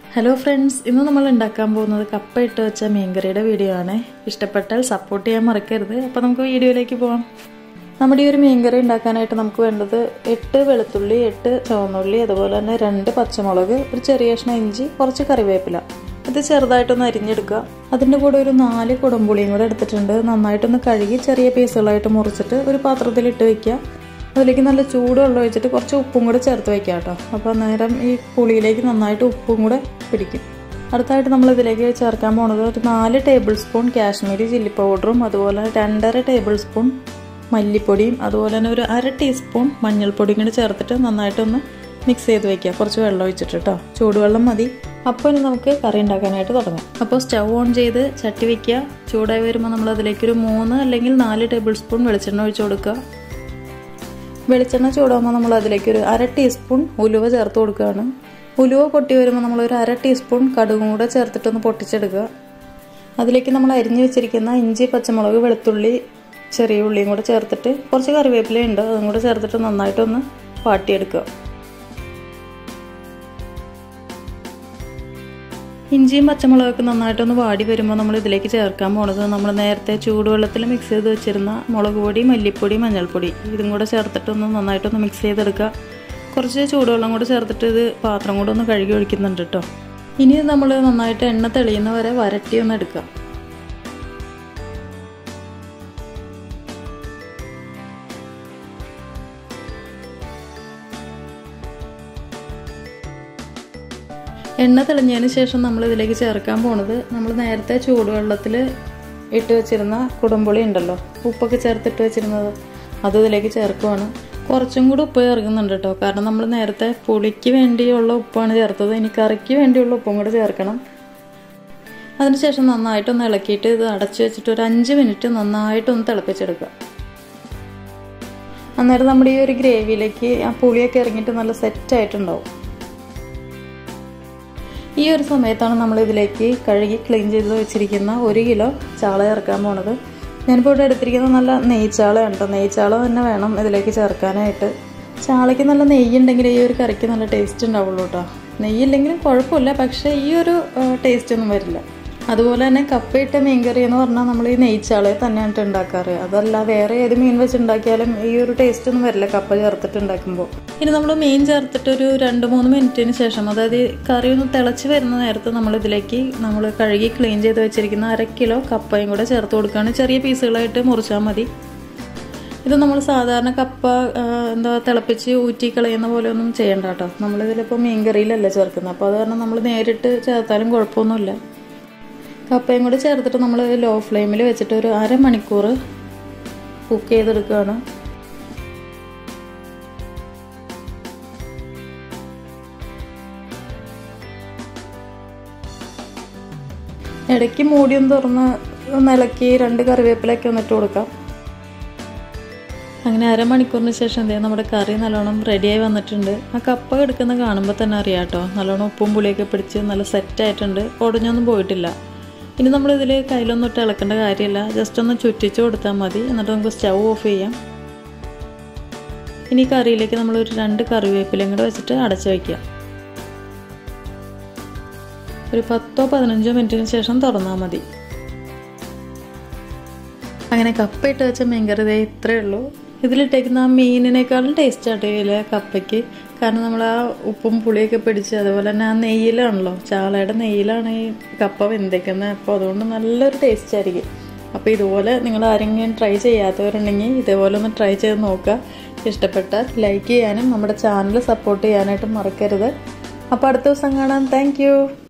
hello friends ഇന്ന് നമ്മൾ ഉണ്ടാക്കാൻ പോകുന്നത് കപ്പ ഇട്ട് വെച്ച മീൻകറിയുടെ വീഡിയോ ആണ് ഇഷ്ടപ്പെട്ടാൽ സപ്പോർട്ട് ചെയ്യാൻ മറക്കരുത് അപ്പോൾ നമുക്ക് വീഡിയോയിലേക്ക് പോകാം നമ്മുടെ ഈ ഒരു മീൻകറി ഉണ്ടാക്കാനായിട്ട് നമുക്ക് വേണ്ടത് എട്ട് വെളുത്തുള്ളി എട്ട് ചുവന്നുള്ളി അതുപോലെ തന്നെ രണ്ട് പച്ചമുളക് ഒരു ചെറിയ കഷ്ണം ഇഞ്ചി കുറച്ച് കറിവേപ്പില ഇത് ചെറുതായിട്ടൊന്ന് അരിഞ്ഞെടുക്കുക അതിൻ്റെ കൂടെ ഒരു നാല് കുടംപുളിയും കൂടെ എടുത്തിട്ടുണ്ട് നന്നായിട്ടൊന്ന് കഴുകി ചെറിയ പീസുകളായിട്ട് മുറിച്ചിട്ട് ഒരു പാത്രത്തിൽ ഇട്ട് വെക്കുക അതിലേക്ക് നല്ല ചൂടുവെള്ളം ഒഴിച്ചിട്ട് കുറച്ച് ഉപ്പും കൂടെ ചേർത്ത് വെക്കുക കേട്ടോ അപ്പോൾ അന്നേരം ഈ പുളിയിലേക്ക് നന്നായിട്ട് ഉപ്പും കൂടെ പിടിക്കും അടുത്തായിട്ട് നമ്മൾ ഇതിലേക്ക് ചേർക്കാൻ പോണത് ഒരു നാല് ടേബിൾ സ്പൂൺ കാശ്മീരി ചില്ലി പൗഡറും അതുപോലെ രണ്ടര ടേബിൾ സ്പൂൺ മല്ലിപ്പൊടിയും അതുപോലെ തന്നെ ഒരു അര ടീസ്പൂൺ മഞ്ഞൾപ്പൊടിയും കൂടി ചേർത്തിട്ട് നന്നായിട്ടൊന്ന് മിക്സ് ചെയ്ത് വെക്കുക കുറച്ച് വെള്ളം ഒഴിച്ചിട്ട് കേട്ടോ ചൂടുവെള്ളം മതി അപ്പോൾ ഇനി നമുക്ക് കറി ഉണ്ടാക്കാനായിട്ട് തുടങ്ങാം അപ്പോൾ സ്റ്റൗ ഓൺ ചെയ്ത് ചട്ടി വെക്കുക ചൂടായി വരുമ്പോൾ നമ്മൾ അതിലേക്കൊരു മൂന്ന് അല്ലെങ്കിൽ നാല് ടേബിൾ സ്പൂൺ വെളിച്ചെണ്ണ ഒഴിച്ചു കൊടുക്കുക വെളിച്ചെണ്ണ ചൂടാകുമ്പോൾ നമ്മൾ അതിലേക്ക് ഒരു അര ടീസ്പൂൺ ഉലുവ ചേർത്ത് കൊടുക്കുകയാണ് ഉലുവ പൊട്ടി വരുമ്പോൾ നമ്മൾ ഒരു അര ടീസ്പൂൺ കടുകും കൂടെ ചേർത്തിട്ടൊന്ന് പൊട്ടിച്ചെടുക്കുക അതിലേക്ക് നമ്മൾ അരിഞ്ഞു വെച്ചിരിക്കുന്ന ഇഞ്ചി പച്ചമുളക് വെളുത്തുള്ളി ചെറിയ ഉള്ളിയും കൂടെ ചേർത്തിട്ട് കുറച്ച് കറിവേപ്പിലയുണ്ട് അതും കൂടെ ചേർത്തിട്ട് നന്നായിട്ടൊന്ന് വാട്ടിയെടുക്കുക ഇഞ്ചിയും പച്ചമുളകൊക്കെ നന്നായിട്ടൊന്ന് വാടി വരുമ്പോൾ നമ്മൾ ഇതിലേക്ക് ചേർക്കാൻ പോണത് നമ്മൾ നേരത്തെ ചൂടുവെള്ളത്തിൽ മിക്സ് ചെയ്ത് വെച്ചിരുന്ന മുളക് പൊടി മല്ലിപ്പൊടി മഞ്ഞൾപ്പൊടി ഇതും കൂടെ ചേർത്തിട്ടൊന്ന് നന്നായിട്ടൊന്ന് മിക്സ് ചെയ്തെടുക്കുക കുറച്ച് ചൂടുവെള്ളം കൂടെ ചേർത്തിട്ട് ഇത് പാത്രം കൂടെ ഒന്ന് കഴുകി ഒഴിക്കുന്നുണ്ട് കേട്ടോ ഇനി നമ്മൾ നന്നായിട്ട് എണ്ണ തെളിയുന്ന വരെ വരട്ടി ഒന്ന് എടുക്കുക എണ്ണ തെളിഞ്ഞതിന് ശേഷം നമ്മൾ ഇതിലേക്ക് ചേർക്കാൻ പോണത് നമ്മൾ നേരത്തെ ചൂടുവെള്ളത്തിൽ ഇട്ട് വെച്ചിരുന്ന കുടംപുളി ഉണ്ടല്ലോ ഉപ്പൊക്കെ ചേർത്തിട്ട് വെച്ചിരുന്നത് അത് ഇതിലേക്ക് ചേർക്കുവാണ് കുറച്ചും കൂടി ഉപ്പ് ചേർക്കുന്നുണ്ട് കേട്ടോ കാരണം നമ്മൾ നേരത്തെ പുളിക്ക് വേണ്ടിയുള്ള ഉപ്പാണ് ചേർത്തത് ഇനി കറിക്ക് വേണ്ടിയുള്ള ഉപ്പും കൂടെ ചേർക്കണം അതിനുശേഷം നന്നായിട്ടൊന്ന് ഇളക്കിയിട്ട് ഇത് അടച്ചു വെച്ചിട്ട് ഒരു അഞ്ച് മിനിറ്റ് നന്നായിട്ടൊന്ന് തിളപ്പിച്ചെടുക്കുക അന്നേരം നമ്മുടെ ഈ ഒരു ഗ്രേവിയിലേക്ക് ആ പുളിയൊക്കെ ഇറങ്ങിയിട്ട് നല്ല സെറ്റായിട്ടുണ്ടാവും ഈ ഒരു സമയത്താണ് നമ്മൾ ഇതിലേക്ക് കഴുകി ക്ലീൻ ചെയ്ത് വെച്ചിരിക്കുന്ന ഒരു കിലോ ചാള ചേർക്കാൻ പോണത് ഞാനിപ്പോൾ ഇവിടെ എടുത്തിരിക്കുന്നത് നല്ല നെയ്ച്ചാളയാണ് കേട്ടോ നെയ്ച്ചാള തന്നെ വേണം ഇതിലേക്ക് ചേർക്കാനായിട്ട് ചാളയ്ക്ക് നല്ല നെയ്യുണ്ടെങ്കിൽ ഈ ഒരു കറിക്ക് നല്ല ടേസ്റ്റ് ഉണ്ടാവുള്ളൂ കേട്ടോ നെയ്യില്ലെങ്കിലും കുഴപ്പമില്ല പക്ഷേ ഈ ഒരു ടേസ്റ്റ് ഒന്നും വരില്ല അതുപോലെ തന്നെ കപ്പയിട്ട മീൻകറി എന്ന് പറഞ്ഞാൽ നമ്മൾ ഈ നെയ്ച്ചാളയെ തന്നെയാണ് ഉണ്ടാക്കാറ് അതല്ല വേറെ ഏത് മീൻ വെച്ച് ഉണ്ടാക്കിയാലും ഈ ഒരു ടേസ്റ്റ് ഒന്നും വരില്ല കപ്പ ചേർത്തിട്ട് ഉണ്ടാക്കുമ്പോൾ ഇനി നമ്മൾ മീൻ ചേർത്തിട്ട് ഒരു രണ്ട് മൂന്ന് മിനിറ്റിന് ശേഷം അതായത് കറി ഒന്ന് തിളച്ച് വരുന്ന നേരത്ത് നമ്മൾ ഇതിലേക്ക് നമ്മൾ കഴുകി ക്ലീൻ ചെയ്ത് വെച്ചിരിക്കുന്ന അര കിലോ കപ്പയും കൂടെ ചേർത്ത് കൊടുക്കുകയാണ് ചെറിയ പീസുകളായിട്ട് മുറിച്ചാൽ മതി ഇത് നമ്മൾ സാധാരണ കപ്പ എന്താ തിളപ്പിച്ച് ഊറ്റി കളയുന്ന പോലെ ഒന്നും ചെയ്യണ്ട കേട്ടോ നമ്മളിതിലിപ്പോൾ മീൻ കറിയിലല്ല ചേർക്കുന്നത് അപ്പോൾ അത് കാരണം നമ്മൾ നേരിട്ട് ചേർത്താലും കുഴപ്പമൊന്നുമില്ല കപ്പയും കൂടി ചേർത്തിട്ട് നമ്മൾ ലോ ഫ്ലെയിമിൽ വെച്ചിട്ട് ഒരു അരമണിക്കൂർ കുക്ക് ചെയ്തെടുക്കുകയാണ് ഇടയ്ക്ക് മൂടിയൊന്ന് തുറന്ന് നിലക്കി രണ്ട് കറിവേപ്പിലൊക്കെ ഒന്നിട്ട് കൊടുക്കാം അങ്ങനെ അരമണിക്കൂറിന് ശേഷം എന്തേ നമ്മുടെ കറി നല്ലോണം റെഡിയായി വന്നിട്ടുണ്ട് ആ കപ്പ എടുക്കുന്ന കാണുമ്പോൾ തന്നെ അറിയാം കേട്ടോ നല്ലോണം ഉപ്പും പുളിയൊക്കെ പിടിച്ച് നല്ല സെറ്റായിട്ടുണ്ട് ഒടഞ്ഞൊന്നും പോയിട്ടില്ല ഇനി നമ്മൾ ഇതിൽ കയ്യിലൊന്നും ഇട്ട് ഇളക്കേണ്ട കാര്യമില്ല ജസ്റ്റ് ഒന്ന് ചുറ്റിച്ച് കൊടുത്താൽ മതി എന്നിട്ട് നമുക്ക് സ്റ്റൗ ഓഫ് ചെയ്യാം ഇനി കറിയിലേക്ക് നമ്മൾ ഒരു രണ്ട് കറിവേപ്പിലയും കൂടെ വെച്ചിട്ട് അടച്ചു വയ്ക്കുക ഒരു പത്തോ പതിനഞ്ചോ മിനിറ്റിന് ശേഷം തുറന്നാൽ മതി അങ്ങനെ കപ്പ ഇട്ട് വെച്ച മീൻകറി ഇതേ ഇത്രയേ ഉള്ളൂ ഇതിലിട്ടേക്കുന്ന ആ മീനിനേക്കാളും ടേസ്റ്റ് ആട്ടോ ഇതിൽ കപ്പയ്ക്ക് കാരണം നമ്മൾ ആ ഉപ്പും പുളിയൊക്കെ പിടിച്ച് അതുപോലെ തന്നെ ആ നെയ്യിലാണല്ലോ ചാളയുടെ നെയ്യിലാണ് ഈ കപ്പ വെന്തേക്കുന്നത് അപ്പോൾ അതുകൊണ്ട് നല്ലൊരു ടേസ്റ്റ് ആയിരിക്കും അപ്പോൾ ഇതുപോലെ നിങ്ങൾ ആരെങ്കിലും ട്രൈ ചെയ്യാത്തവരുണ്ടെങ്കിൽ ഇതേപോലെ ഒന്ന് ട്രൈ ചെയ്ത് നോക്കുക ഇഷ്ടപ്പെട്ടാൽ ലൈക്ക് ചെയ്യാനും നമ്മുടെ ചാനൽ സപ്പോർട്ട് ചെയ്യാനായിട്ടും മറക്കരുത് അപ്പോൾ അടുത്ത ദിവസം കാണാം താങ്ക്